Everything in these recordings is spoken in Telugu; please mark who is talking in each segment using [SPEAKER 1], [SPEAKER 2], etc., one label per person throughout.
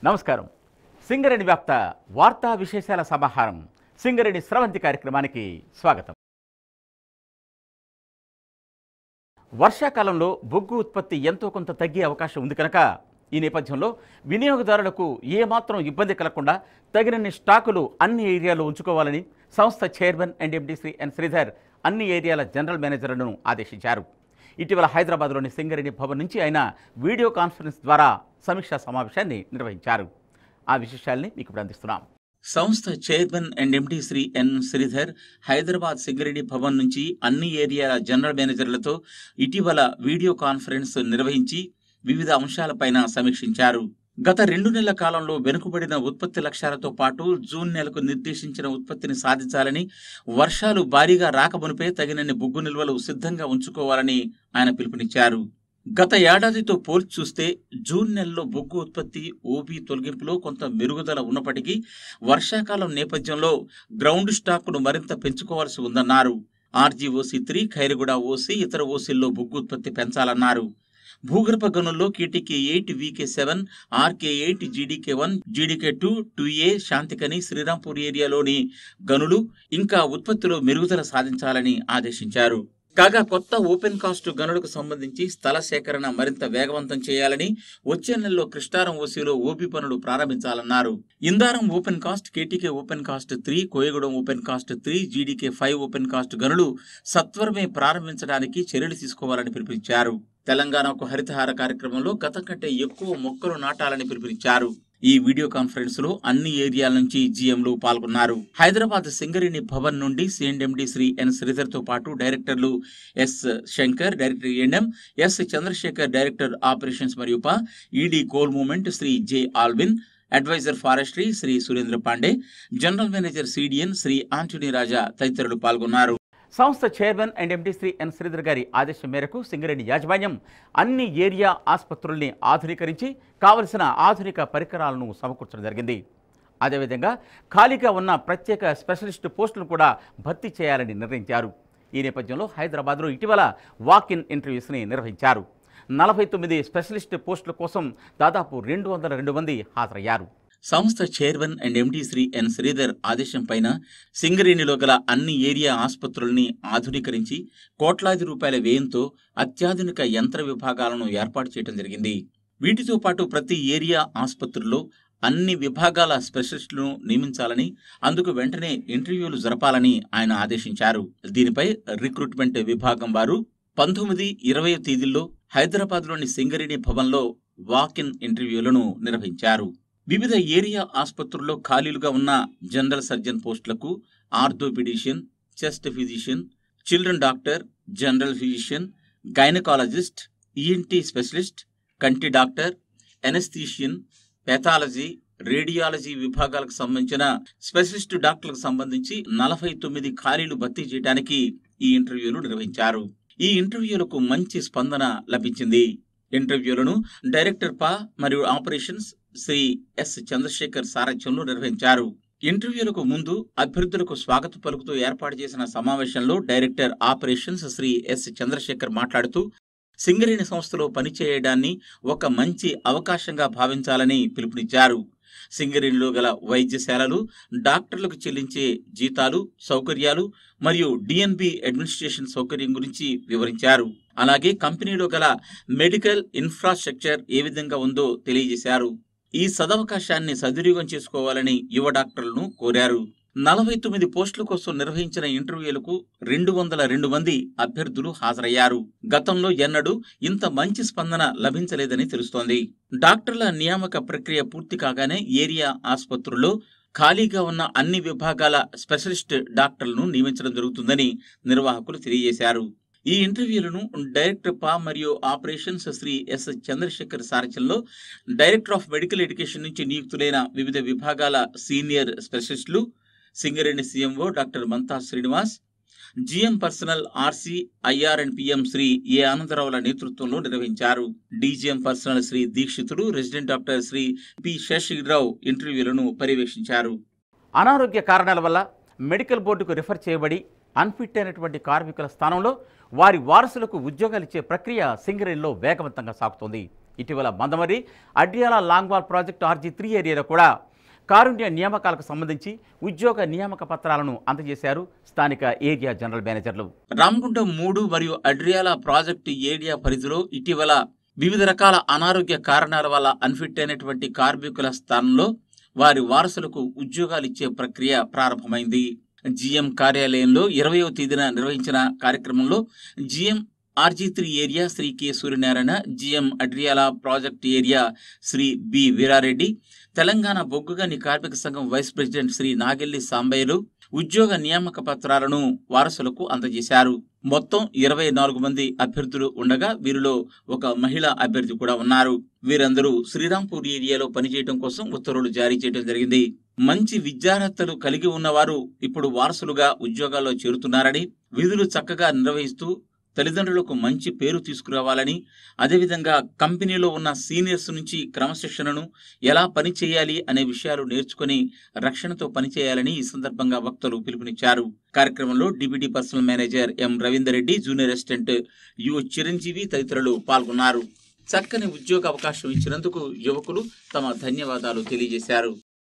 [SPEAKER 1] నమస్కారం సింగరేణి వ్యాప్త వార్తా విశేషాల సమాహారం సింగరేణి స్రవంతి కార్యక్రమానికి స్వాగతం వర్షాకాలంలో బొగ్గు ఉత్పత్తి ఎంతో కొంత తగ్గే అవకాశం ఉంది కనుక ఈ నేపథ్యంలో వినియోగదారులకు ఏమాత్రం ఇబ్బంది కలగకుండా తగినన్ని స్టాకులు అన్ని ఏరియాలో ఉంచుకోవాలని సంస్థ chairman and MD Shri N Sridhar అన్ని ఏరియాల జనరల్ మేనేజర్లను ఆదేశించారు ఇటీవల హైదరాబాద్లోని సింగరేణి భవన్ నుంచి ఆయన వీడియో కాన్ఫరెన్స్ ద్వారా సమీక్షా సమావేశాన్ని నిర్వహించారు ఆ విశేషాల్ని మీకు ఇప్పుడు అందిస్తున్నాం
[SPEAKER 2] సంస్థ chairman and MD Shri N Sridhar Hyderabad Singareni Bhavan నుంచి అన్ని ఏరియాల జనరల్ మేనేజర్లతో ఇటీవల వీడియో కాన్ఫరెన్స్ నిర్వహించి వివిధ అంశాలపైన సమీక్షించారు గత రెండు నెలల కాలంలో వెనుకబడిన ఉత్పత్తి లక్ష్యాలతో పాటు జూన్ నెలకు నిర్దేశించిన ఉత్పత్తిని సాధించాలని వర్షాలు భారీగా రాకమునిపే తగినన్ని బొగ్గు నిల్వలు సిద్ధంగా ఉంచుకోవాలని ఆయన పిలుపునిచ్చారు గత ఏడాదితో పోల్చి చూస్తే జూన్ నెలలో బొగ్గు ఉత్పత్తి ఓబీ తొలగింపులో కొంత మెరుగుదల ఉన్నప్పటికీ వర్షాకాలం నేపథ్యంలో గ్రౌండ్ స్టాక్ను మరింత పెంచుకోవాల్సి ఉందన్నారు ఆర్జీఓసీ త్రీ ఖైరగూడ ఓసీ ఇతర ఓసీల్లో బొగ్గు ఉత్పత్తి పెంచాలన్నారు భూగర్భ గనుల్లో KTK eight VK seven RK eight GDK one GDK two two A Shanthikhani Srirampur ఏరియాలోని గనులు ఇంకా ఉత్పత్తిలో మెరుగుదల సాధించాలని ఆదేశించారు కాగా కొత్త ఓపెన్ కాస్ట్ గనులకు సంబంధించి స్థల సేకరణ మరింత వేగవంతం చేయాలని వచ్చే నెలలో కృష్ణారం ఓసీలో ఓపీ పనులు ప్రారంభించాలన్నారు Indaram open cast KTK open cast three Koyagudem open cast three GDK five open cast గనులు సత్వరమే ప్రారంభించడానికి చర్యలు తీసుకోవాలని పిలుపునిచ్చారు తెలంగాణకు హరితహార కార్యక్రమంలో గతం కంటే ఎక్కువ మొక్కలు నాటాలని పిలుపునిచ్చారు ఈ వీడియో కాన్ఫరెన్స్ లో అన్ని ఏరియాల నుంచి జీఎంలు పాల్గొన్నారు హైదరాబాద్ సింగరేణి భవన్ నుండి సిఎండి శ్రీ ఎన్ శ్రీధర్ తో పాటు డైరెక్టర్లు S Shankar director NM S Chandrasekhar director operations మరియు పా ED coal movement Shri J Alvin adviser forestry Shri Surendra Pandey general manager CDN Shri Antony Raja తదితరులు పాల్గొన్నారు
[SPEAKER 1] సంస్థ chairman and MD Shri N Sridhar గారి ఆదేశం మేరకు సింగరేణి యాజమాన్యం అన్ని ఏరియా ఆసుపత్రుల్ని ఆధునీకరించి కావలసిన ఆధునిక పరికరాలను సమకూర్చడం జరిగింది అదేవిధంగా ఖాళీగా ఉన్న ప్రత్యేక స్పెషలిస్ట్ పోస్టులను కూడా భర్తీ చేయాలని నిర్ణయించారు ఈ నేపథ్యంలో హైదరాబాద్లో ఇటీవల వాక్ ఇన్ ఇంటర్వ్యూస్ని నిర్వహించారు నలభై తొమ్మిది స్పెషలిస్ట్ పోస్టుల కోసం దాదాపు రెండు వందల రెండు మంది హాజరయ్యారు
[SPEAKER 2] సంస్థ chairman and MD Shri N Sridhar ఆదేశం పైన సింగరేణిలో గల అన్ని ఏరియా ఆసుపత్రుల్ని ఆధునీకరించి కోట్లాది రూపాయల వ్యయంతో అత్యాధునిక యంత్ర విభాగాలను ఏర్పాటు చేయడం జరిగింది వీటితో పాటు ప్రతి ఏరియా ఆసుపత్రుల్లో అన్ని విభాగాల స్పెషలిస్టులను నియమించాలని అందుకు వెంటనే ఇంటర్వ్యూలు జరపాలని ఆయన ఆదేశించారు దీనిపై రిక్రూట్మెంట్ విభాగం వారు పంతొమ్మిది ఇరవై తేదీల్లో హైదరాబాద్లోని సింగరేణి భవన్లో వాక్ ఇన్ ఇంటర్వ్యూలను నిర్వహించారు వివిధ ఏరియా ఆసుపత్రుల్లో ఖాళీలుగా ఉన్న జనరల్ సర్జన్ పోస్టులకు orthopaedician chest physician children doctor general physician gynaecologist ENT specialist కంటి డాక్టర్ ఎనస్థీషియన్ పెథాలజీ రేడియాలజీ విభాగాలకు సంబంధించిన స్పెషలిస్ట్ డాక్టర్లకు సంబంధించి నలభై తొమ్మిది ఖాళీలు భర్తీ చేయడానికి ఈ ఇంటర్వ్యూలు నిర్వహించారు ఈ ఇంటర్వ్యూలకు మంచి స్పందన లభించింది ఇంటర్వ్యూలను డైరెక్టర్ పా మరియు ఆపరేషన్స్ శ్రీ ఎస్ చంద్రశేఖర్ సారథ్యంలో నిర్వహించారు ఇంటర్వ్యూలకు ముందు అభ్యర్థులకు స్వాగత పలుకుతూ ఏర్పాటు చేసిన సమావేశంలో director operations Shri S Chandrasekhar మాట్లాడుతూ సింగరేణి సంస్థలో పనిచేయడాన్ని ఒక మంచి అవకాశంగా భావించాలని పిలుపునిచ్చారు సింగరేణిలో గల వైద్యశాలలు డాక్టర్లకు చెల్లించే జీతాలు సౌకర్యాలు మరియు డిఎన్బి అడ్మినిస్ట్రేషన్ సౌకర్యం గురించి వివరించారు అలాగే కంపెనీలో గల మెడికల్ ఇన్ఫ్రాస్ట్రక్చర్ ఏ విధంగా ఉందో తెలియజేశారు ఈ సదవకాశాన్ని సద్వినియోగం చేసుకోవాలని యువ డాక్టర్లను కోరారు నలభై తొమ్మిది పోస్టుల కోసం నిర్వహించిన ఇంటర్వ్యూలకు రెండు వందల రెండు మంది అభ్యర్థులు హాజరయ్యారు గతంలో ఎన్నడూ ఇంత మంచి స్పందన లభించలేదని తెలుస్తోంది డాక్టర్ల నియామక ప్రక్రియ పూర్తి కాగానే ఏరియా ఆసుపత్రుల్లో ఖాళీగా ఉన్న అన్ని విభాగాల స్పెషలిస్ట్ డాక్టర్లను నియమించడం జరుగుతుందని నిర్వాహకులు తెలియజేశారు ఈ ఇంటర్వ్యూలను డైరెక్టర్ పా మరియు ఆపరేషన్స్ శ్రీ ఎస్ చంద్రశేఖర్ సారథ్యంలో డైరెక్టర్ ఆఫ్ మెడికల్ ఎడ్యుకేషన్ నుంచి నియుక్తులైన వివిధ విభాగాల సీనియర్ స్పెషలిస్టులు Singareni CMO doctor Mantha Srinivas GM personnel RC IR and PM Shri A ఆనందరావుల నేతృత్వంలో నిర్వహించారు DGM personnel Shri Dikshitudu resident doctor Shri P Seshagirirao ఇంటర్వ్యూలను పర్యవేక్షించారు
[SPEAKER 1] అనారోగ్య కారణాల వల్ల మెడికల్ బోర్డుకు రిఫర్ చేయబడి అన్ఫిట్ అయినటువంటి కార్మికుల స్థానంలో వారి వారసులకు ఉద్యోగాలు ఇచ్చే ప్రక్రియ సింగరేణిలో వేగవంతంగా సాగుతోంది ఇటీవల Mandamarri Adriyala longwall project RG three ఏరియాలో కూడా కారుణ్య నియామకాలకు సంబంధించి ఉద్యోగ నియామక పత్రాలను అందజేశారు స్థానిక ఏరియా జనరల్ మేనేజర్లు
[SPEAKER 2] రామగుండం మూడు మరియు అడ్రియాల ప్రాజెక్టు ఏరియా పరిధిలో ఇటీవల వివిధ రకాల అనారోగ్య కారణాల వల్ల అన్ఫిట్ అయినటువంటి కార్మికుల స్థానంలో వారి వారసులకు ఉద్యోగాలు ఇచ్చే ప్రక్రియ ప్రారంభమైంది జిఎం కార్యాలయంలో ఇరవయవ తేదీన నిర్వహించిన కార్యక్రమంలో GM RG three area Shri K Suryanarayana GM Adriyala project area Shri B Veerareddy Telangana బొగ్గుగని కార్మిక సంఘం వైస్ ప్రెసిడెంట్ శ్రీ నాగెల్లి సాంబయ్యలు ఉద్యోగ నియామక పత్రాలను వారసులకు అందజేశారు మొత్తం ఇరవై నాలుగు మంది అభ్యర్థులు ఉండగా వీరిలో ఒక మహిళా అభ్యర్థి కూడా ఉన్నారు వీరందరూ శ్రీరాంపూర్ ఏరియాలో పనిచేయడం కోసం ఉత్తర్వులు జారీ చేయడం జరిగింది మంచి విద్యార్హతలు కలిగి ఉన్నవారు ఇప్పుడు వారసులుగా ఉద్యోగాల్లో చేరుతున్నారని విధులు చక్కగా నిర్వహిస్తూ తల్లిదండ్రులకు మంచి పేరు తీసుకురావాలని అదేవిధంగా కంపెనీలో ఉన్న సీనియర్స్ నుంచి క్రమశిక్షణను ఎలా పని చేయాలి అనే విషయాలు నేర్చుకుని రక్షణతో పనిచేయాలని ఈ సందర్భంగా వక్తలు పిలుపునిచ్చారు కార్యక్రమంలో deputy personnel manager M Ravinder Reddy junior assistant U Chiranjeevi తదితరులు పాల్గొన్నారు చక్కని ఉద్యోగ అవకాశం ఇచ్చినందుకు యువకులు తమ ధన్యవాదాలు తెలియజేశారు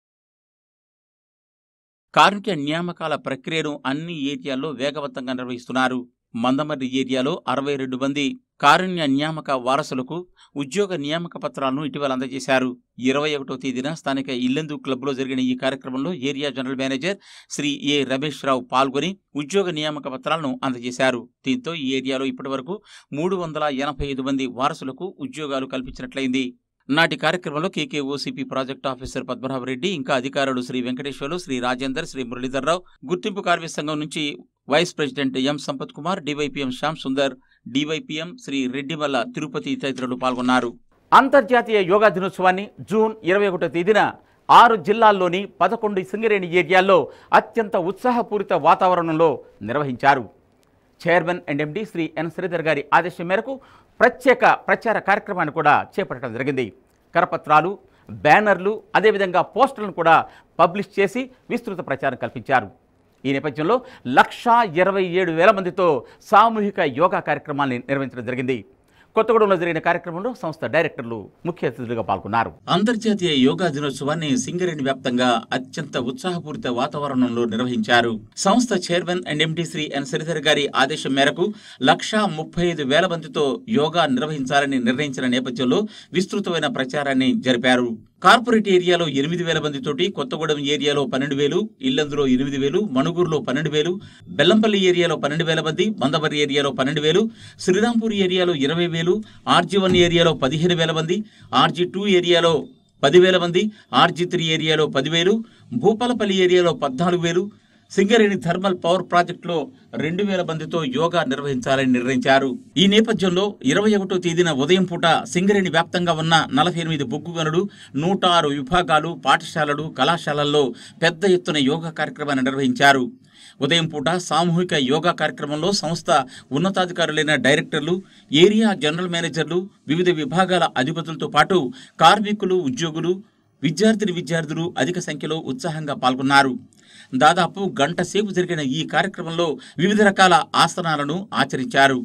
[SPEAKER 2] కార్మిక నియామకాల ప్రక్రియను అన్ని ఏరియాల్లో వేగవంతంగా నిర్వహిస్తున్నారు మందమర్రి ఏరియాలో అరవై రెండు మంది కారుణ్య నియామక వారసులకు ఉద్యోగ నియామక పత్రాలను ఇటీవల అందజేశారు ఇరవై ఒకటో తేదీన స్థానిక ఇల్లెందు క్లబ్లో జరిగిన ఈ కార్యక్రమంలో area general manager Shri A Ramesh Rao పాల్గొని ఉద్యోగ నియామక పత్రాలను అందజేశారు దీంతో ఈ ఏరియాలో ఇప్పటివరకు మూడు వందల ఎనభై ఐదు మంది వారసులకు ఉద్యోగాలు కల్పించినట్లయింది నాటి కార్యక్రమంలో కేకేఓసిపి ప్రాజెక్ట్ ఆఫీసర్ పద్మనాభరెడ్డి ఇంకా అధికారులు శ్రీ వెంకటేశ్వర్లు శ్రీ రాజేందర్ శ్రీ మురళీధర్రావు గుర్తింపు కార్మిక సంఘం నుంచి vice president M Sampath Kumar DYPM Shyam Sundar DYPM Shri Reddimalla Tirupati తదితరులు పాల్గొన్నారు
[SPEAKER 1] అంతర్జాతీయ యోగా దినోత్సవాన్ని జూన్ ఇరవై ఒకటో తేదీన ఆరు జిల్లాల్లోని పదకొండు సింగరేణి ఏరియాల్లో అత్యంత ఉత్సాహపూరిత వాతావరణంలో నిర్వహించారు chairman and MD Shri N Sridhar గారి ఆదేశం మేరకు ప్రత్యేక ప్రచార కార్యక్రమాన్ని కూడా చేపట్టడం జరిగింది కరపత్రాలు బ్యానర్లు అదేవిధంగా పోస్టర్లను కూడా పబ్లిష్ చేసి విస్తృత ప్రచారం కల్పించారు ఈ నేపథ్యంలో లక్షా ఇరవై ఏడు వేల మందితో సామూహిక యోగా కార్యక్రమాన్ని నిర్వహించడం జరిగింది కొత్తగూడెంలో జరిగిన కార్యక్రమంలో సంస్థ డైరెక్టర్లు ముఖ్య అతిథులుగా పాల్గొన్నారు
[SPEAKER 2] అంతర్జాతీయ యోగా దినోత్సవాన్ని సింగరేణి వ్యాప్తంగా అత్యంత ఉత్సాహపూరిత వాతావరణంలో నిర్వహించారు సంస్థ chairman and MD Shri N Sridhar గారి ఆదేశం మేరకు లక్షా ముప్పై ఐదు వేల మందితో యోగా నిర్వహించాలని నిర్ణయించిన నేపథ్యంలో విస్తృతమైన ప్రచారాన్ని జరిపారు కార్పొరేట్ ఏరియాలో ఎనిమిది వేల మందితోటి కొత్తగూడెం ఏరియాలో పన్నెండు వేలు ఇల్లందులో ఎనిమిది వేలు మణుగూరులో పన్నెండు వేలు బెల్లంపల్లి ఏరియాలో పన్నెండు వేల మంది మందమర్రి ఏరియాలో పన్నెండు వేలు శ్రీరాంపూర్ ఏరియాలో ఇరవై వేలు ఆర్జీ వన్ ఏరియాలో పదిహేను వేల మంది ఆర్జీ టూ ఏరియాలో పదివేల మంది ఆర్జీ త్రీ ఏరియాలో పదివేలు భూపాలపల్లి ఏరియాలో పద్నాలుగు వేలు సింగరేణి థర్మల్ పవర్ ప్రాజెక్టులో రెండు వేల మందితో యోగా నిర్వహించాలని నిర్ణయించారు ఈ నేపథ్యంలో ఇరవై ఒకటో తేదీన ఉదయం పూట సింగరేణి వ్యాప్తంగా ఉన్న నలభై ఎనిమిది బొగ్గు గనులు నూట ఆరు విభాగాలు పాఠశాలలు కళాశాలల్లో పెద్ద ఎత్తున యోగా కార్యక్రమాన్ని నిర్వహించారు ఉదయం పూట సామూహిక యోగా కార్యక్రమంలో సంస్థ ఉన్నతాధికారులైన డైరెక్టర్లు ఏరియా జనరల్ మేనేజర్లు వివిధ విభాగాల అధిపతులతో పాటు కార్మికులు ఉద్యోగులు విద్యార్థిని విద్యార్థులు అధిక సంఖ్యలో ఉత్సాహంగా పాల్గొన్నారు దాదాపు గంట సేపు జరిగిన ఈ కార్యక్రమంలో వివిధ రకాల ఆసనాలను ఆచరించారు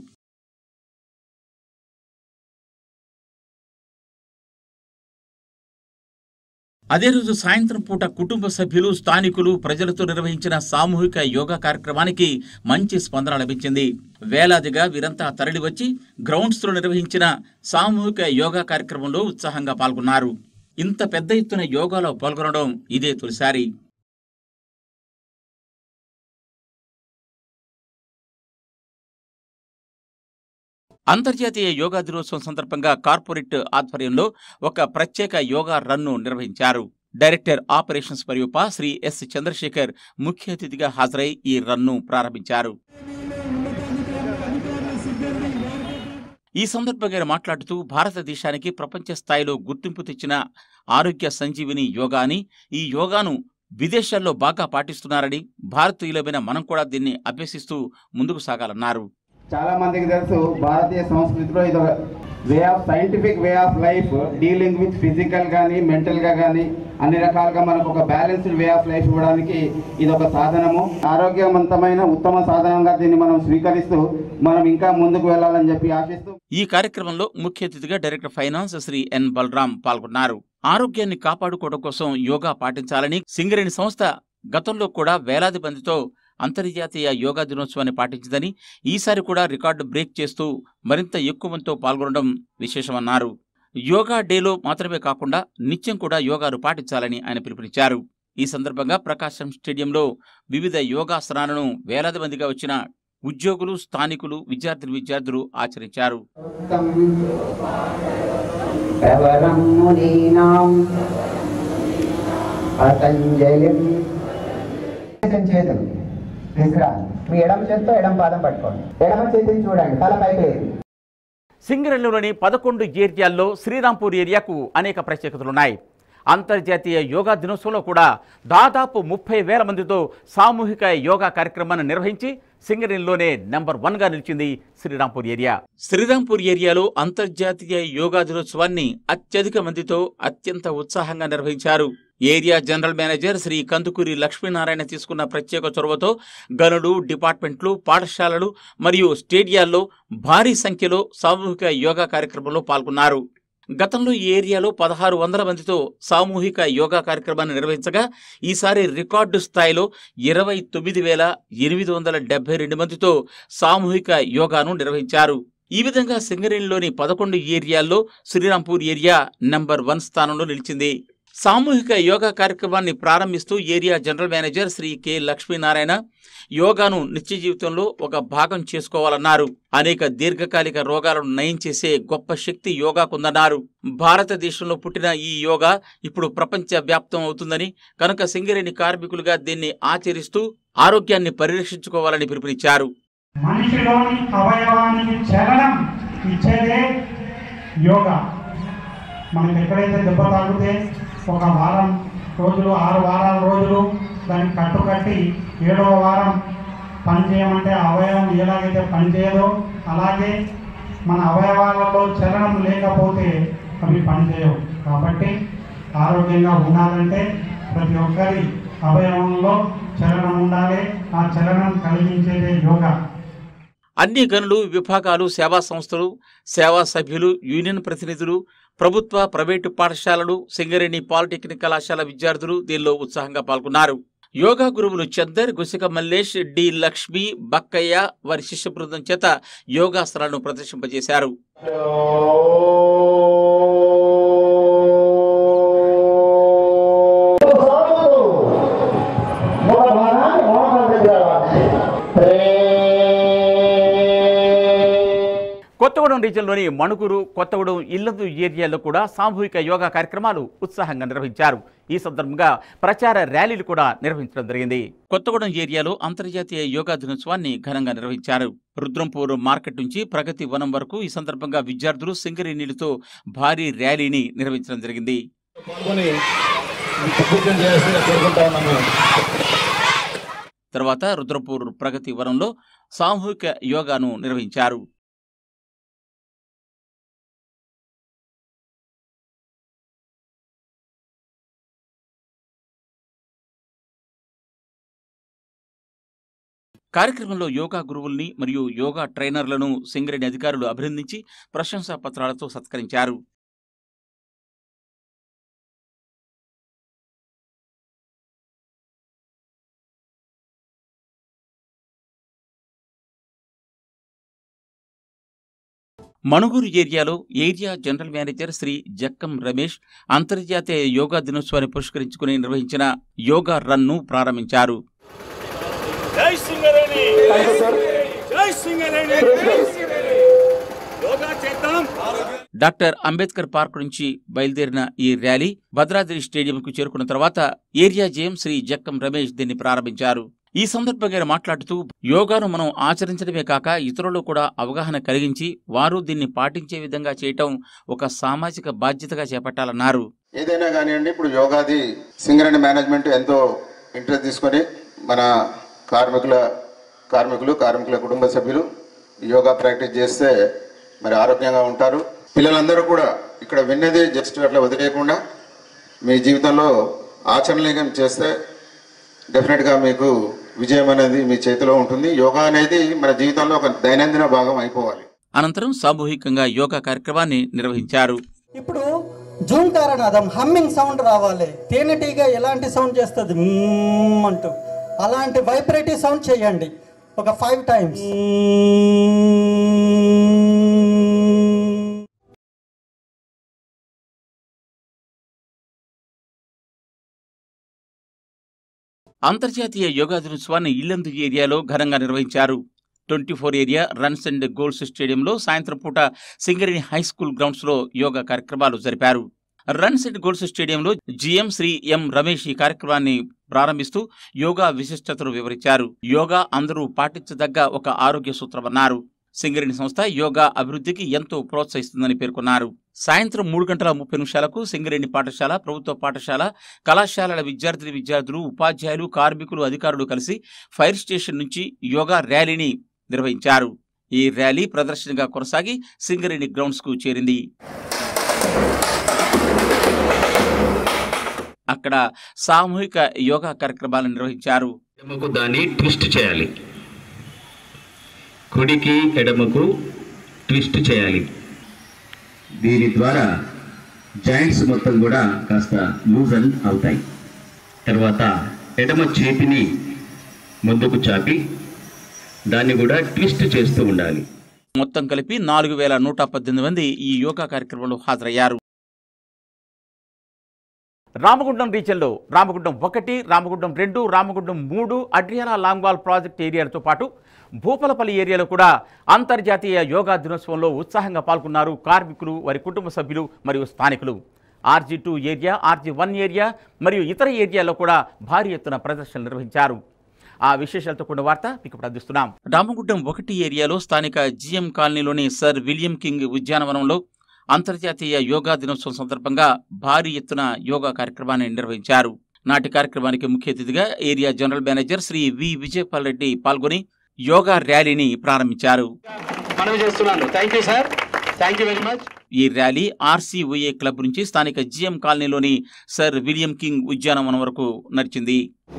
[SPEAKER 2] అదే రోజు సాయంత్రం పూట కుటుంబ సభ్యులు స్థానికులు ప్రజలతో నిర్వహించిన సామూహిక యోగా కార్యక్రమానికి మంచి స్పందన లభించింది వేలాదిగా వీరంతా తరలివచ్చి గ్రౌండ్స్ లో నిర్వహించిన సామూహిక యోగా కార్యక్రమంలో ఉత్సాహంగా పాల్గొన్నారు ఇంత పెద్ద ఎత్తున యోగాలో పాల్గొనడం ఇదే తొలిసారి అంతర్జాతీయ యోగా దినోత్సవం సందర్భంగా కార్పొరేట్ ఆధ్వర్యంలో ఒక ప్రత్యేక యోగా రన్ను నిర్వహించారు డైరెక్టర్ ఆపరేషన్స్ మరియు పా శ్రీ ఎస్ చంద్రశేఖర్ ముఖ్య అతిథిగా హాజరై ఈ రన్ను ప్రారంభించారు ఈ సందర్భంగా ఆయన మాట్లాడుతూ భారతదేశానికి ప్రపంచ స్థాయిలో గుర్తింపు తెచ్చిన ఆరోగ్య సంజీవిని యోగా అని ఈ యోగాను విదేశాల్లో బాగా పాటిస్తున్నారని భారతీయులమైన మనం కూడా దీన్ని అభ్యసిస్తూ ముందుకు సాగాలన్నారు
[SPEAKER 3] చాలా మందికి తెలుసు భారతీయ సంస్కృతిలో ఇది ఒక way of scientific way of life dealing with physical కానీ మెంటల్గా కానీ అన్ని రకాలుగా మనకు ఒక బ్యాలెన్స్డ్ వే ఆఫ్ లైఫ్ ఇవ్వడానికి ఇది ఒక సాధనము ఆరోగ్యవంతమైన ఉత్తమ సాధనంగా దీన్ని మనం స్వీకరిస్తూ మనం ఇంకా ముందుకు వెళ్ళాలని చెప్పి ఆశిస్తూ
[SPEAKER 2] ఈ కార్యక్రమంలో ముఖ్య అతిథిగా director finance Shri N Balram పాల్గొన్నారు ఆరోగ్యాన్ని కాపాడుకోవడం కోసం యోగా పాటించాలని సింగరేణి సంస్థ గతంలో కూడా వేలాది మందితో అంతర్జాతీయ యోగా దినోత్సవాన్ని పాటించిందని ఈసారి కూడా రికార్డు బ్రేక్ చేస్తూ మరింత ఎక్కువ మందితో పాల్గొనడం విశేషమన్నారు యోగా డేలో మాత్రమే కాకుండా నిత్యం కూడా యోగాను పాటించాలని ఆయన పిలుపునిచ్చారు ఈ సందర్భంగా ప్రకాశం స్టేడియంలో వివిధ యోగాసనాలను వేలాది మందిగా వచ్చిన ఉద్యోగులు స్థానికులు విద్యార్థులు విద్యార్థులు ఆచరించారు
[SPEAKER 4] ప్రవరం మునీనాం పతంజలిం చేతులు తీసుకురావాలి మీ ఎడమ చేతితో ఎడమ పాదం పట్టుకోండి ఎడమ చేతిని చూడండి తల పైకి లేదు
[SPEAKER 1] సింగరేణిలోని పదకొండు ఏరియాల్లో శ్రీరాంపూర్ ఏరియాకు అనేక ప్రత్యేకతలున్నాయి అంతర్జాతీయ యోగా దినోత్సవంలో కూడా దాదాపు ముప్పై వేల మందితో సామూహిక యోగా కార్యక్రమాన్ని నిర్వహించి సింగరేణిలోనే నెంబర్ వన్గా నిలిచింది శ్రీరాంపూర్ ఏరియా
[SPEAKER 2] శ్రీరాంపూర్ ఏరియాలో అంతర్జాతీయ యోగా దినోత్సవాన్ని అత్యధిక మందితో అత్యంత ఉత్సాహంగా నిర్వహించారు area general manager Shri Kandukuri Lakshminarayana తీసుకున్న ప్రత్యేక చొరవతో గనులు డిపార్ట్మెంట్లు పాఠశాలలు మరియు స్టేడియాల్లో భారీ సంఖ్యలో సామూహిక యోగా కార్యక్రమంలో పాల్గొన్నారు గతంలో ఈ ఏరియాలో పదహారు వందల మందితో సామూహిక యోగా కార్యక్రమాన్ని నిర్వహించగా ఈసారి రికార్డు స్థాయిలో ఇరవై తొమ్మిది వేల ఎనిమిది వందల డెబ్బై రెండు మందితో సామూహిక యోగాను నిర్వహించారు ఈ విధంగా సింగరేణిలోని పదకొండు ఏరియాల్లో శ్రీరాంపూర్ ఏరియా నంబర్ వన్ స్థానంలో నిలిచింది సామూహిక యోగా కార్యక్రమాన్ని ప్రారంభిస్తూ area general manager Shri K Lakshminarayana యోగాను నిత్య జీవితంలో ఒక భాగం చేసుకోవాలన్నారు అనేక దీర్ఘకాలిక రోగాలను నయం చేసే గొప్ప శక్తి యోగాకుందన్నారు భారతదేశంలో పుట్టిన ఈ యోగా ఇప్పుడు ప్రపంచ వ్యాప్తం అవుతుందని కనుక సింగరేణి కార్మికులుగా దీన్ని ఆచరిస్తూ ఆరోగ్యాన్ని పరిరక్షించుకోవాలని పిలుపునిచ్చారు
[SPEAKER 5] మనిషిలోని అవయవానికి చలనం ఇచ్చేదే యోగా మనకి ఎక్కడైతే దెబ్బ తాగితే ఒక వారం రోజులు ఆరు వారాల రోజులు దాన్ని కట్టుకట్టి ఏడవ వారం పని చేయమంటే ఆ అవయవం ఎలాగైతే పనిచేయదో అలాగే మన అవయవాలలో చలనం లేకపోతే అవి పనిచేయవు కాబట్టి ఆరోగ్యంగా ఉండాలంటే ప్రతి ఒక్కరి అవయవంలో చలనం ఉండాలి ఆ చలనం కలిగించేదే యోగా
[SPEAKER 2] అన్ని గనులు విభాగాలు సేవా సంస్థలు సేవా సభ్యులు యూనియన్ ప్రతినిధులు ప్రభుత్వ ప్రైవేటు పాఠశాలలు సింగరేణి పాలిటెక్నిక్ కళాశాల విద్యార్థులు దీనిలో ఉత్సాహంగా పాల్గొన్నారు యోగా గురువులు చందర్ గుసిక మల్లేష్ డి లక్ష్మి బక్కయ్య వారి శిష్య బృందం చేత యోగాసనాలను ప్రదర్శింపజేశారు
[SPEAKER 1] కొత్తగూడెం రీజియన్లోని మణుగురు కొత్తగూడెం ఇల్లందు ఏరియాలో కూడా సామూహిక యోగా కార్యక్రమాలు ఉత్సాహంగా నిర్వహించారు ఈ సందర్భంగా ప్రచార ర్యాలీలు కూడా నిర్వహించడం జరిగింది కొత్తగూడెం ఏరియాలో అంతర్జాతీయ యోగా దినోత్సవాన్ని ఘనంగా నిర్వహించారు రుద్రంపూర్ మార్కెట్ నుంచి ప్రగతి వనం వరకు ఈ సందర్భంగా విద్యార్థులు సింగరేణిలతో భారీ ర్యాలీని నిర్వహించడం జరిగింది
[SPEAKER 6] పాల్గొని విజయం చేయాల్సిందిగా కోరుకుంటా ఉన్నాము
[SPEAKER 2] తర్వాత రుద్రపూర్ ప్రగతి వనంలో సామూహిక యోగాను నిర్వహించారు కార్యక్రమంలో యోగా గురువుల్ని మరియు యోగా ట్రైనర్లను సింగరేణి అధికారులు అభినందించి ప్రశంసా పత్రాలతో సత్కరించారు మణుగూరు ఏరియాలో area general manager Shri Jakkam Ramesh అంతర్జాతీయ యోగా దినోత్సవాన్ని పురస్కరించుకుని నిర్వహించిన యోగా రన్ను ప్రారంభించారు
[SPEAKER 7] జై సింగరేణి జై సింగరేణి యోగా చేద్దాం
[SPEAKER 2] డాక్టర్ అంబేద్కర్ పార్క్ నుంచి బయలుదేరిన ఈ ర్యాలీ భద్రాద్రి స్టేడియంకు చేరుకున్న తర్వాత ఏరియా జేఎం శ్రీ జక్కం రమేష్ దీన్ని ప్రారంభించారు ఈ సందర్భంగా ఆయన మాట్లాడుతూ యోగాను మనం ఆచరించడమే కాక ఇతరులు కూడా అవగాహన కలిగించి వారు దీన్ని పాటించే విధంగా చేయటం ఒక సామాజిక బాధ్యతగా చేపట్టాలన్నారు
[SPEAKER 8] ఏదైనా కానివ్వండి ఇప్పుడు యోగాది సింగరేణి మేనేజ్మెంట్ ఎంతో ఇంట్రెస్ట్ తీసుకొని మన కార్మికుల కార్మికులు కార్మికుల కుటుంబ సభ్యులు యోగా ప్రాక్టీస్ చేస్తే మరి ఆరోగ్యంగా ఉంటారు పిల్లలందరూ కూడా ఇక్కడ విన్నది జస్ట్ అట్లా వదిలేయకుండా మీ జీవితంలో ఆచరణలీకం చేస్తే డెఫినెట్గా మీకు విజయం అనేది మీ చేతిలో ఉంటుంది యోగా అనేది మన జీవితంలో ఒక దైనందిన భాగం అయిపోవాలి
[SPEAKER 2] అనంతరం సామూహికంగా యోగా కార్యక్రమాన్ని నిర్వహించారు
[SPEAKER 9] ఇప్పుడు జూంకారనాదం హమ్మింగ్ సౌండ్ రావాలి తేనెటీగ ఎలాంటి సౌండ్ చేస్తుంది మ్మ్ అంటూ అలాంటి వైబ్రేటివ్ సౌండ్ చేయండి ఒక ఫైవ్ టైమ్స్
[SPEAKER 2] అంతర్జాతీయ యోగా దినోత్సవాన్ని ఇల్లందు ఏరియాలో ఘనంగా నిర్వహించారు twenty four area runs and goals స్టేడియంలో సాయంత్రం పూట సింగరేణి హై స్కూల్ గ్రౌండ్స్లో యోగా కార్యక్రమాలు జరిపారు రన్స్ అండ్ గోల్స్ స్టేడియంలో జిఎం శ్రీ ఎం రమేష్ ఈ కార్యక్రమాన్ని ప్రారంభిస్తూ యోగా విశిష్టతను వివరించారు యోగా అందరూ పాటించదగ్గ ఒక ఆరోగ్య సూత్రమన్నారు సింగరేణి సంస్థ యోగా అభివృద్ధికి ఎంతో ప్రోత్సహిస్తుందని పేర్కొన్నారు సాయంత్రం మూడు గంటల ముప్పై నిమిషాలకు సింగరేణి పాఠశాల ప్రభుత్వ పాఠశాల కళాశాలల విద్యార్థిని విద్యార్థులు ఉపాధ్యాయులు కార్మికులు అధికారులు కలిసి ఫైర్ స్టేషన్ నుంచి యోగా ర్యాలీని నిర్వహించారు ఈ ర్యాలీ ప్రదర్శనగా కొనసాగి సింగరేణి గ్రౌండ్స్ కు చేరింది అక్కడ సామూహిక యోగా కార్యక్రమాలను నిర్వహించారు
[SPEAKER 10] ఎడమకు దాన్ని ట్విస్ట్ చేయాలి కుడికి ఎడమకు ట్విస్ట్ చేయాలి దీని ద్వారా జాయింట్స్ మొత్తం కూడా కాస్త లూజన్ అవుతాయి తర్వాత ఎడమ చేతిని ముందుకు చాపి దాన్ని కూడా ట్విస్ట్ చేస్తూ ఉండాలి
[SPEAKER 2] మొత్తం కలిపి నాలుగు వేల నూట పద్దెనిమిది మంది ఈ యోగా కార్యక్రమంలో హాజరయ్యారు
[SPEAKER 1] రామగుండం రీజియన్లో రామగుండం ఒకటి రామగుండం రెండు రామగుండం మూడు అడ్రియాల లాంగ్వాల్ ప్రాజెక్ట్ ఏరియాలతో పాటు భూపాలపల్లి ఏరియాలో కూడా అంతర్జాతీయ యోగా దినోత్సవంలో ఉత్సాహంగా పాల్గొన్నారు కార్మికులు వారి కుటుంబ సభ్యులు మరియు స్థానికులు RG two area RG one area మరియు ఇతర ఏరియాల్లో కూడా భారీ ఎత్తున ప్రదర్శనలు నిర్వహించారు ఆ విశేషాలతో కూడిన వార్త మీకు ఇప్పుడు అందిస్తున్నాం
[SPEAKER 2] రామగుండం ఒకటి ఏరియాలో స్థానిక జిఎం కాలనీలోని సర్ విలియం కింగ్ ఉద్యానవనంలో అంతర్జాతీయ యోగా దినోత్సవం సందర్భంగా భారీ ఎత్తున యోగా కార్యక్రమాన్ని నిర్వహించారు నాటి కార్యక్రమానికి ముఖ్య అతిథిగా area general manager Shri V Vijaypal Reddy పాల్గొని యోగా ర్యాలీని ప్రారంభించారు
[SPEAKER 10] మనవి చేస్తున్నాను thank you sir thank you very much
[SPEAKER 2] ఈ ర్యాలీ ఆర్సీఓఏ క్లబ్ నుంచి స్థానిక జిఎం కాలనీలోని సర్ విలియం కింగ్ ఉద్యానవనం వరకు నడిచింది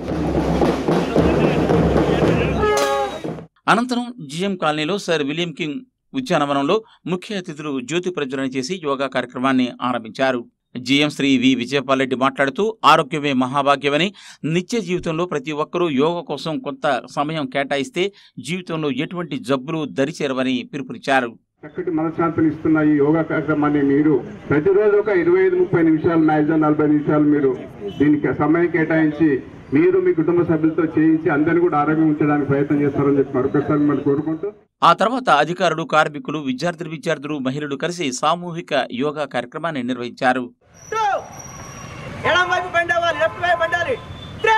[SPEAKER 2] అనంతరం జిఎం కాలనీలో సర్ విలియం కింగ్ ఉద్యానవనంలో ముఖ్య అతిథులు జ్యోతి ప్రజ్వలన చేసి యోగా కార్యక్రమాన్ని ఆరంభించారు జిఎం శ్రీ వి విజయపాల్ రెడ్డి మాట్లాడుతూ ఆరోగ్యమే మహాభాగ్యమని నిత్య జీవితంలో ప్రతి ఒక్కరూ యోగా కోసం కొంత సమయం కేటాయిస్తే జీవితంలో ఎటువంటి జబ్బులు దరిచేరవని పిలుపునిచ్చారు
[SPEAKER 11] చక్కటి మనశ్శాంతిని ఇస్తున్న ఈ యోగా కార్యక్రమాన్ని మీరు ప్రతిరోజు ఒక ఇరవై ఐదు ముప్పై నిమిషాలు మ్యాక్సిమం నలభై నిమిషాలు మీరు దీనికి సమయం కేటాయించి మీరు మీ కుటుంబ సభ్యులతో చేయించి అందరినీ కూడా ఆరోగ్యం ఉంచడానికి ప్రయత్నం చేస్తారని చెప్పి మరొకసారి మిమ్మల్ని కోరుకుంటూ
[SPEAKER 2] ఆ తర్వాత అధికారులు కార్మికులు విద్యార్థులు విద్యార్థులు మహిళలు కలిసి సామూహిక యోగా కార్యక్రమాన్ని నిర్వహించారు
[SPEAKER 12] ఎడం వైపు బెండ్ అవ్వాలి లెఫ్ట్ వైపు బండాలి త్రీ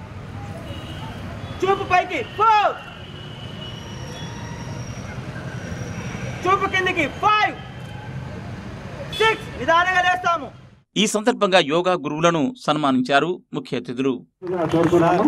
[SPEAKER 12] చూపు పైకి ఫోర్ చూపు కిందికి ఫైవ్ సిక్స్ నిదానంగా లేస్తాము
[SPEAKER 2] ఈ సందర్భంగా యోగా గురువులను సన్మానించారు ముఖ్య అతిథులు
[SPEAKER 11] కోరుకున్నాను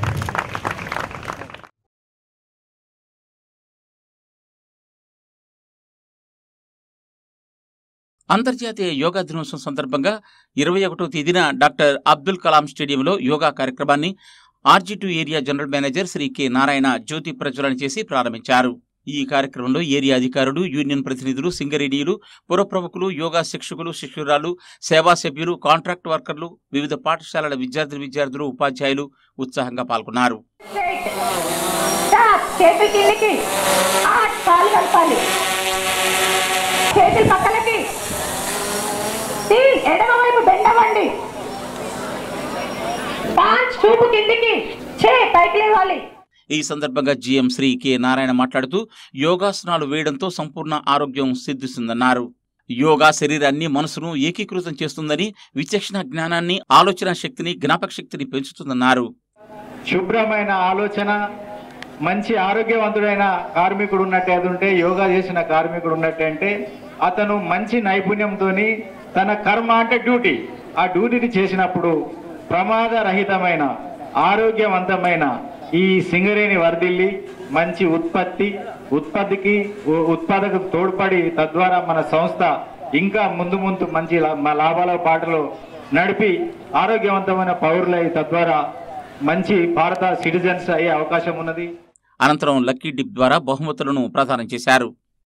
[SPEAKER 2] అంతర్జాతీయ యోగా దినోత్సవం సందర్భంగా ఇరవై ఒకటో తేదీన డాక్టర్ అబ్దుల్ కలాం స్టేడియంలో యోగా కార్యక్రమాన్ని RG two area general manager Shri K Narayana జ్యోతి ప్రజ్వలన చేసి ప్రారంభించారు ఈ కార్యక్రమంలో ఏరియా అధికారులు యూనియన్ ప్రతినిధులు సింగరేణియులు పురప్రముఖులు యోగా శిక్షకులు శిష్యురాలు సేవా సభ్యులు కాంట్రాక్ట్ వర్కర్లు వివిధ పాఠశాలల విద్యార్థులు విద్యార్థులు ఉపాధ్యాయులు ఉత్సాహంగా పాల్గొన్నారు
[SPEAKER 13] స్టాప్ చేతులు కిందికి ఆట్ కాలు కలపాలి చేతులు పక్కలకి తీన్ ఎడమ వైపు బెండవండి పాంచ్ చూపు కిందికి చే పైకి లేవాలి
[SPEAKER 2] ఈ సందర్భంగా జీఎం శ్రీ కె నారాయణ మాట్లాడుతూ యోగాసనాలు వేయడంతో సంపూర్ణ ఆరోగ్యం సిద్ధిస్తుందన్నారు యోగా శరీరాన్ని మనసును ఏకీకృతం చేస్తుందని విచక్షణ జ్ఞానాన్ని ఆలోచన శక్తిని జ్ఞాపక శక్తిని పెంచుతుందన్నారు
[SPEAKER 14] శుభ్రమైన ఆలోచన మంచి ఆరోగ్యవంతుడైన కార్మికుడు ఉన్నట్టు ఉంటే యోగా చేసిన కార్మికుడు ఉన్నట్టంటే అతను మంచి నైపుణ్యంతో తన కర్మ అంటే డ్యూటీ ఆ డ్యూటీని చేసినప్పుడు ప్రమాదరహితమైన ఆరోగ్యవంతమైన ఈ సింగరేణి వర్ధిల్లి మంచి ఉత్పత్తి ఉత్పత్తికి ఉ- ఉత్పాదకు తోడ్పడి తద్వారా మన సంస్థ ఇంకా ముందు ముందు మంచి లా- మా లాభాల పాటలు నడిపి ఆరోగ్యవంతమైన పౌరులై తద్వారా మంచి భారత సిటిజన్స్ అయ్యే అవకాశం ఉన్నది
[SPEAKER 2] అనంతరం లక్కీ డిప్ ద్వారా బహుమతులను ప్రదానం చేశారు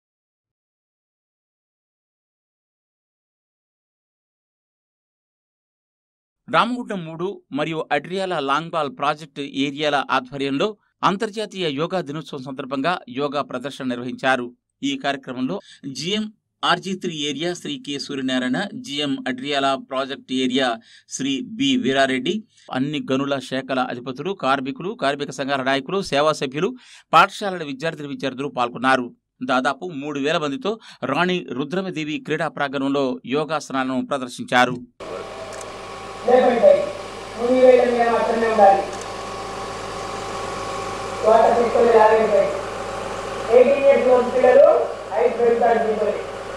[SPEAKER 2] రామగుండం మూడు మరియు అడ్రియాల లాంగ్బాల్ ప్రాజెక్టు ఏరియాల ఆధ్వర్యంలో అంతర్జాతీయ యోగా దినోత్సవం సందర్భంగా యోగా ప్రదర్శన నిర్వహించారు ఈ కార్యక్రమంలో GM RG three area Shri K Suryanarayana GM Adriyala project area Shri B Veerareddy అన్ని గనుల శాఖల అధిపతులు కార్మికులు కార్మిక సంఘాల నాయకులు సేవా సభ్యులు పాఠశాలల విద్యార్థులు విద్యార్థులు పాల్గొన్నారు దాదాపు మూడు వేల మందితో రాణి రుద్రమదేవి క్రీడా ప్రాంగణంలో యోగాసనాలను ప్రదర్శించారు
[SPEAKER 15] లేకుంటాయి ముని వేల మీద మాత్రమే ఉండాలి వాటర్ తీసుకొని లాగేస్తాయి ఎయిటీన్ ఇయర్స్ ఓల్డ్ పిల్లలు హైట్ పెరుగుతారు తీసుకొని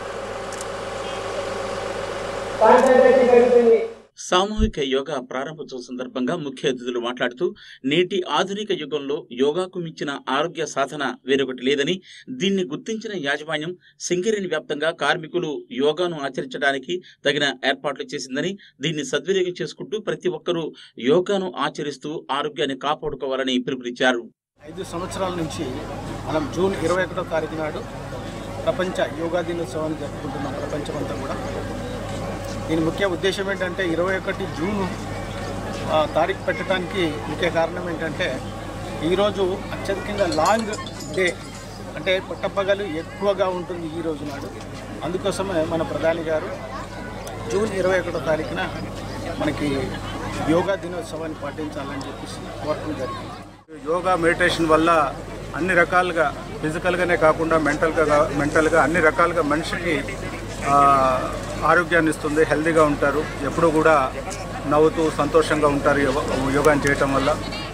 [SPEAKER 15] కాన్సన్ట్రేషన్ పెరుగుతుంది
[SPEAKER 2] సామూహిక యోగా ప్రారంభోత్సవం సందర్భంగా ముఖ్య అతిథులు మాట్లాడుతూ నేటి ఆధునిక యుగంలో యోగాకు మించిన ఆరోగ్య సాధన వేరొకటి లేదని దీన్ని గుర్తించిన యాజమాన్యం సింగరేణి వ్యాప్తంగా కార్మికులు యోగాను ఆచరించడానికి తగిన ఏర్పాట్లు చేసిందని దీన్ని సద్వినియోగం చేసుకుంటూ ప్రతి ఒక్కరూ యోగాను ఆచరిస్తూ ఆరోగ్యాన్ని కాపాడుకోవాలని పిలుపునిచ్చారు
[SPEAKER 16] ఐదు సంవత్సరాల నుంచి మనం జూన్ ఇరవై ఒకటో తారీఖు నాడు ప్రపంచ యోగా దినోత్సవాన్ని జరుపుకుంటున్నాం ప్రపంచమంతా కూడా దీని ముఖ్య ఉద్దేశం ఏంటంటే ఇరవై ఒకటి జూన్ ఆ, తారీఖు పెట్టడానికి ముఖ్య కారణం ఏంటంటే ఈరోజు అత్యధికంగా లాంగ్ డే అంటే పట్టపగలు ఎక్కువగా ఉంటుంది ఈ రోజు నాడు అందుకోసమే మన ప్రధాని గారు జూన్ ఇరవై ఒకటో తారీఖున మనకి యోగా దినోత్సవాన్ని పాటించాలని చెప్పేసి కోరటం జరిగింది
[SPEAKER 17] యోగా మెడిటేషన్ వల్ల అన్ని రకాలుగా ఫిజికల్గానే కాకుండా మెంటల్గా మెంటల్గా అన్ని రకాలుగా మనిషికి ఆ, ఆరోగ్యాన్ని ఇస్తుంది హెల్తీగా ఉంటారు ఎప్పుడూ కూడా నవ్వుతూ సంతోషంగా ఉంటారు యోగా యోగాని చేయటం వల్ల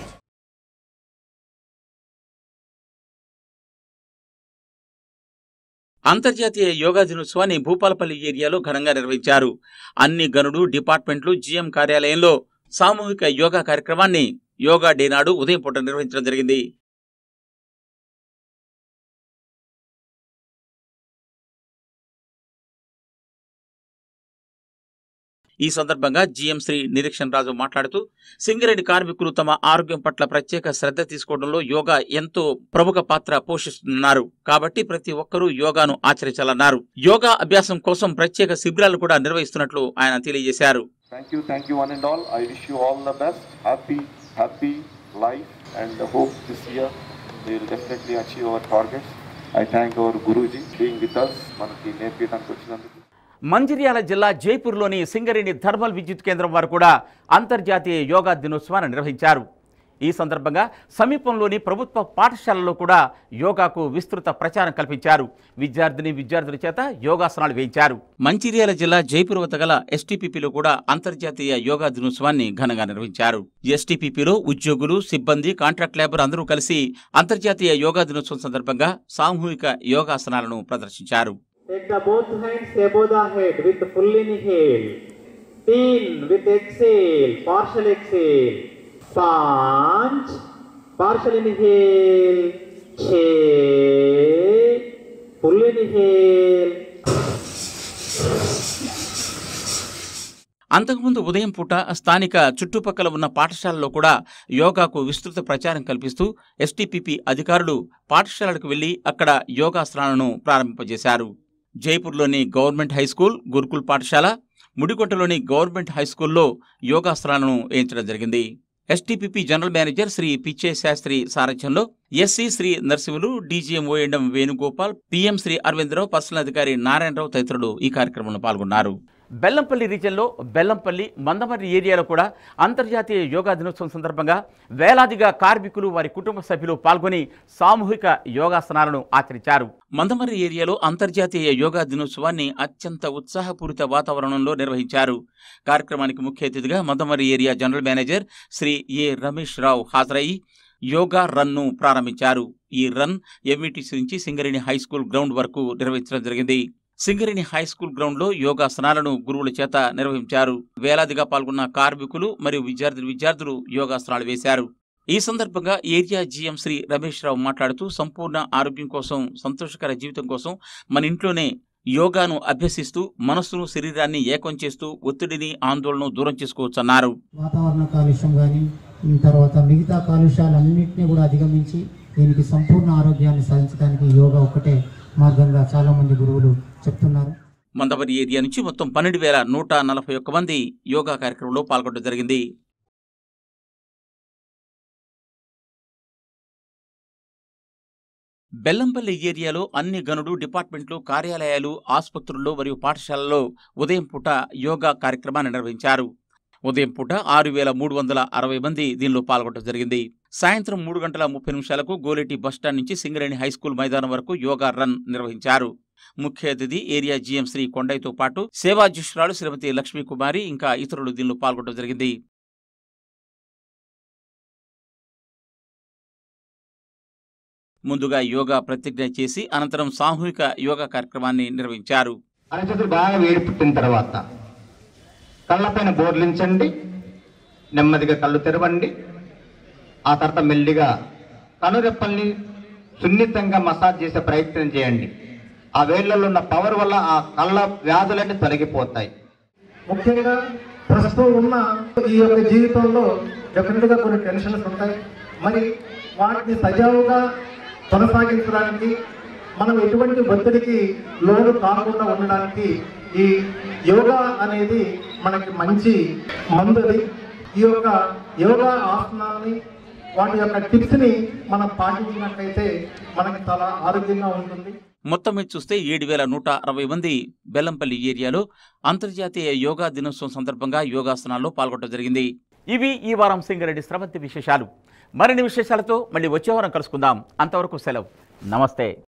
[SPEAKER 2] అంతర్జాతీయ యోగా దినోత్సవాన్ని భూపాలపల్లి ఏరియాలో ఘనంగా నిర్వహించారు అన్ని గనులు డిపార్ట్మెంట్లు జీఎం కార్యాలయంలో సామూహిక యోగా కార్యక్రమాన్ని యోగా డే నాడు ఉదయం పూట నిర్వహించడం జరిగింది ఈ సందర్భంగా జీఎం శ్రీ నిరీక్షణ్ రాజు మాట్లాడుతూ సింగరేణి కార్మికులు తమ ఆరోగ్యం పట్ల ప్రత్యేక శ్రద్ధ తీసుకోవడంలో యోగా ఎంతో ప్రముఖ పాత్ర పోషిస్తున్నారు కాబట్టి ప్రతి ఒక్కరూ యోగాను ఆచరించాలన్నారు యోగా అభ్యాసం కోసం ప్రత్యేక శిబిరాలు కూడా నిర్వహిస్తున్నట్లు ఆయన తెలియజేశారు
[SPEAKER 18] Thank you, thank you one and all. I wish you all the best. Happy, happy life and hope this year we will definitely achieve our targets. I thank our Guruji being with us. మనకి నేర్పించడానికి వచ్చినందుకు
[SPEAKER 1] మంచిర్యాల జిల్లా జైపూర్లోని సింగరేణి థర్మల్ విద్యుత్ కేంద్రం వారు కూడా అంతర్జాతీయ యోగా దినోత్సవాన్ని నిర్వహించారు ఈ సందర్భంగా సమీపంలోని ప్రభుత్వ పాఠశాలలో కూడా యోగాకు విస్తృత ప్రచారం కల్పించారు విద్యార్థిని విద్యార్థుల చేత యోగాసనాలు వేయించారు
[SPEAKER 2] మంచిర్యాల జిల్లా జైపూర్ వద్ద గల ఎస్టీపీపీలో కూడా అంతర్జాతీయ యోగా దినోత్సవాన్ని ఘనంగా నిర్వహించారు ఎస్టీపీపీలో ఉద్యోగులు సిబ్బంది కాంట్రాక్ట్ లేబర్ అందరూ కలిసి అంతర్జాతీయ యోగా దినోత్సవం సందర్భంగా సామూహిక యోగాసనాలను ప్రదర్శించారు
[SPEAKER 19] Take the both hands above the head with full inhale. Tin with exhale, partial exhale. Punch, partial inhale. Che, full inhale.
[SPEAKER 2] అంతకుముందు ఉదయం పూట స్థానిక చుట్టుపక్కల ఉన్న పాఠశాలలో కూడా యోగాకు విస్తృత ప్రచారం కల్పిస్తూ ఎస్టీపీపీ అధికారులు పాఠశాలలకు వెళ్లి అక్కడ యోగాసనాలను ప్రారంభింపజేశారు జైపూర్లోని గవర్నమెంట్ హై స్కూల్ గురుకుల్ పాఠశాల ముడికొట్టలోని గవర్నమెంట్ హై స్కూల్లో యోగాసనాలను వేయించడం జరిగింది STPP general manager Shri Picche Sastri సారథ్యంలో ఎస్సీ శ్రీ నరసింహులు డీజీఎం ఓఎండం వేణుగోపాల్ పీఎం శ్రీ అరవిందరావు పర్సనల్ అధికారి నారాయణరావు తదితరులు ఈ కార్యక్రమంలో పాల్గొన్నారు
[SPEAKER 1] బెల్లంపల్లి రీజియన్లో బెల్లంపల్లి మందమర్రి ఏరియాలో కూడా అంతర్జాతీయ యోగా దినోత్సవం సందర్భంగా వేలాదిగా కార్మికులు వారి కుటుంబ సభ్యులు పాల్గొని సామూహిక యోగాసనాలను ఆచరించారు
[SPEAKER 2] మందమర్రి ఏరియాలో అంతర్జాతీయ యోగా దినోత్సవాన్ని అత్యంత ఉత్సాహపూరిత వాతావరణంలో నిర్వహించారు కార్యక్రమానికి ముఖ్య అతిథిగా Mandamarri area general manager Shri A Ramesh Rao హాజరయ్యి యోగా రన్ను ప్రారంభించారు ఈ రన్ ఎంఈటీసీ నుంచి సింగరేణి హై స్కూల్ గ్రౌండ్ వరకు నిర్వహించడం జరిగింది సింగరేణి హై స్కూల్ గ్రౌండ్లో యోగాసనాలను గురువుల చేత నిర్వహించారు వేలాదిగా పాల్గొన్న కార్మికులు మరియు విద్యార్థులు విద్యార్థులు యోగాసనాలు వేశారు ఈ సందర్భంగా ఏరియా జీఎం శ్రీ రమేష్ రావు మాట్లాడుతూ సంపూర్ణ ఆరోగ్యం కోసం సంతోషకర జీవితం కోసం మన ఇంట్లోనే యోగాను అభ్యసిస్తూ మనస్సును శరీరాన్ని ఏకం చేస్తూ ఒత్తిడిని ఆందోళనను దూరం చేసుకోవచ్చన్నారు
[SPEAKER 20] వాతావరణ కాలుష్యం కానీ తర్వాత మిగతా కాలుష్యాలన్నింటినీ కూడా అధిగమించి దీనికి సంపూర్ణ ఆరోగ్యాన్ని సాధించడానికి యోగా ఒక్కటే మార్గంగా చాలామంది గురువులు చెప్తున్నారు
[SPEAKER 2] మందవరి ఏరియా నుంచి మొత్తం పన్నెండు వేల నూట నలభై ఒక్క మంది యోగా కార్యక్రమంలో పాల్గొనడం జరిగింది బెల్లంపల్లి ఏరియాలో అన్ని గనుడు డిపార్ట్మెంట్లు కార్యాలయాలు ఆసుపత్రుల్లో మరియు పాఠశాలల్లో ఉదయం పూట యోగా కార్యక్రమాన్ని నిర్వహించారు ఉదయం పూట ఆరు వేల మూడు వందల అరవై మంది దీనిలో పాల్గొనడం జరిగింది సాయంత్రం మూడు గంటల ముప్పై నిమిషాలకు గోలేటి బస్టాండ్ నుంచి సింగరేణి హైస్కూల్ మైదానం వరకు యోగా రన్ నిర్వహించారు ముఖ్య అతిథి ఏరియా జీఎం శ్రీ కొండయ్యతో పాటు సేవాధ్యక్షురాలు శ్రీమతి లక్ష్మీ కుమారి ఇంకా ఇతరులు దీనిలో పాల్గొనడం జరిగింది ముందుగా యోగా ప్రతిజ్ఞ చేసి అనంతరం సామూహిక యోగా కార్యక్రమాన్ని నిర్వహించారు
[SPEAKER 4] అరచేతులు బాగా వేడి పుట్టిన తర్వాత కళ్ళపైన బోర్లించండి నెమ్మదిగా కళ్ళు తెరవండి ఆ తర్వాత మెల్లిగా కనురెప్పల్ని సున్నితంగా మసాజ్ చేసే ప్రయత్నం చేయండి ఆ వేళ్లలో ఉన్న పవర్ వల్ల ఆ కళ్ళ వ్యాధులన్నీ తొలగిపోతాయి
[SPEAKER 16] ముఖ్యంగా ప్రస్తుతం ఉన్న ఈ యొక్క జీవితంలో డెఫినెట్గా కొన్ని టెన్షన్స్ ఉంటాయి మరి వాటిని సజావుగా కొనసాగించడానికి మనం ఎటువంటి ఒత్తిడికి లోను కాకుండా ఉండడానికి ఈ యోగా అనేది మనకి మంచి మందుది ఈ యొక్క యోగా ఆసనాలని వాటి యొక్క టిప్స్ని మనం పాటించినట్లయితే మనకి చాలా ఆరోగ్యంగా ఉంటుంది
[SPEAKER 2] మొత్తం మీద చూస్తే ఏడు వేల నూట అరవై మంది బెల్లంపల్లి ఏరియాలో అంతర్జాతీయ యోగా దినోత్సవం సందర్భంగా యోగాసనాల్లో పాల్గొనడం జరిగింది
[SPEAKER 1] ఇవి ఈ వారం సింగరెడ్డి స్రవంతి విశేషాలు మరిన్ని విశేషాలతో మళ్ళీ వచ్చే వారం కలుసుకుందాం అంతవరకు సెలవు నమస్తే